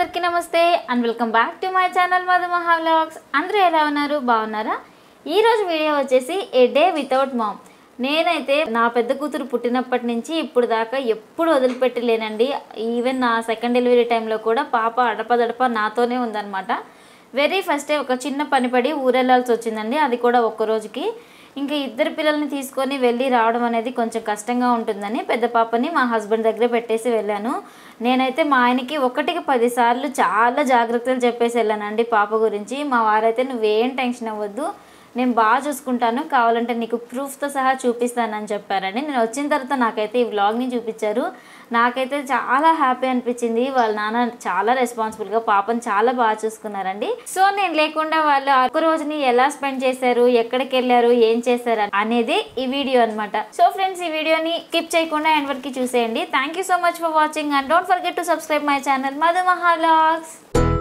అందరికీ నమస్తే and welcome back to my channel Madhu Maha vlogs అందరూ ఎలా ఉన్నారు బాగున్నారా ఈరోజు వీడియో వచ్చేసి ఏ డే వితౌట్ మామ్ నేనైతే నా పెద్ద కూతురు పుట్టినప్పటి నుంచి ఇప్పుడు దాకా ఎప్పుడు వదిలిపెట్టలేనండి ఈవెన్ నా సెకండ్ డెలివరీ టైంలో కూడా పాప అడపదడప నాతోనే ఉందన్నమాట వెరీ ఫస్ట్ డే ఒక చిన్న పని పడి ఊరెళ్ళాల్సి వచ్చిందండి అది కూడా ఒక్క రోజుకి ఇంకా ఇద్దరు పిల్లల్ని తీసుకొని వెళ్ళి రావడం అనేది కొంచెం కష్టంగా ఉంటుందని పెద్ద పాపని మా హస్బెండ్ దగ్గర పెట్టేసి వెళ్ళాను నేనైతే మా ఆయనకి ఒకటికి పదిసార్లు చాలా జాగ్రత్తలు చెప్పేసి వెళ్ళానండి పాప గురించి మా వారైతే నువ్వేం టెన్షన్ అవ్వద్దు నేను బాగా చూసుకుంటాను కావాలంటే నీకు ప్రూఫ్తో సహా చూపిస్తానని చెప్పారండి నేను వచ్చిన తర్వాత నాకైతే ఈ వ్లాగ్ని చూపించారు నాకైతే చాలా హ్యాపీ అనిపించింది వాళ్ళ నాన్న చాలా రెస్పాన్సిబుల్గా పాపని చాలా బాగా చూసుకున్నారండి సో నేను లేకుండా వాళ్ళు ఒక రోజుని ఎలా స్పెండ్ చేశారు ఎక్కడికి వెళ్ళారు ఏం చేశారు అనేది ఈ వీడియో అన్నమాట సో ఫ్రెండ్స్ ఈ వీడియోని స్కిప్ చేయకుండా ఎండ్ వరకు చూసేయండి thank you so much for watching and don't forget to subscribe my channel Madhu Maha vlogs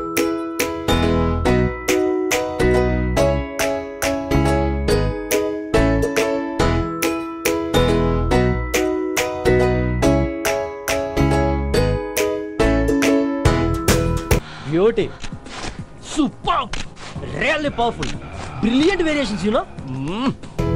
beauty super really powerful brilliant variations you know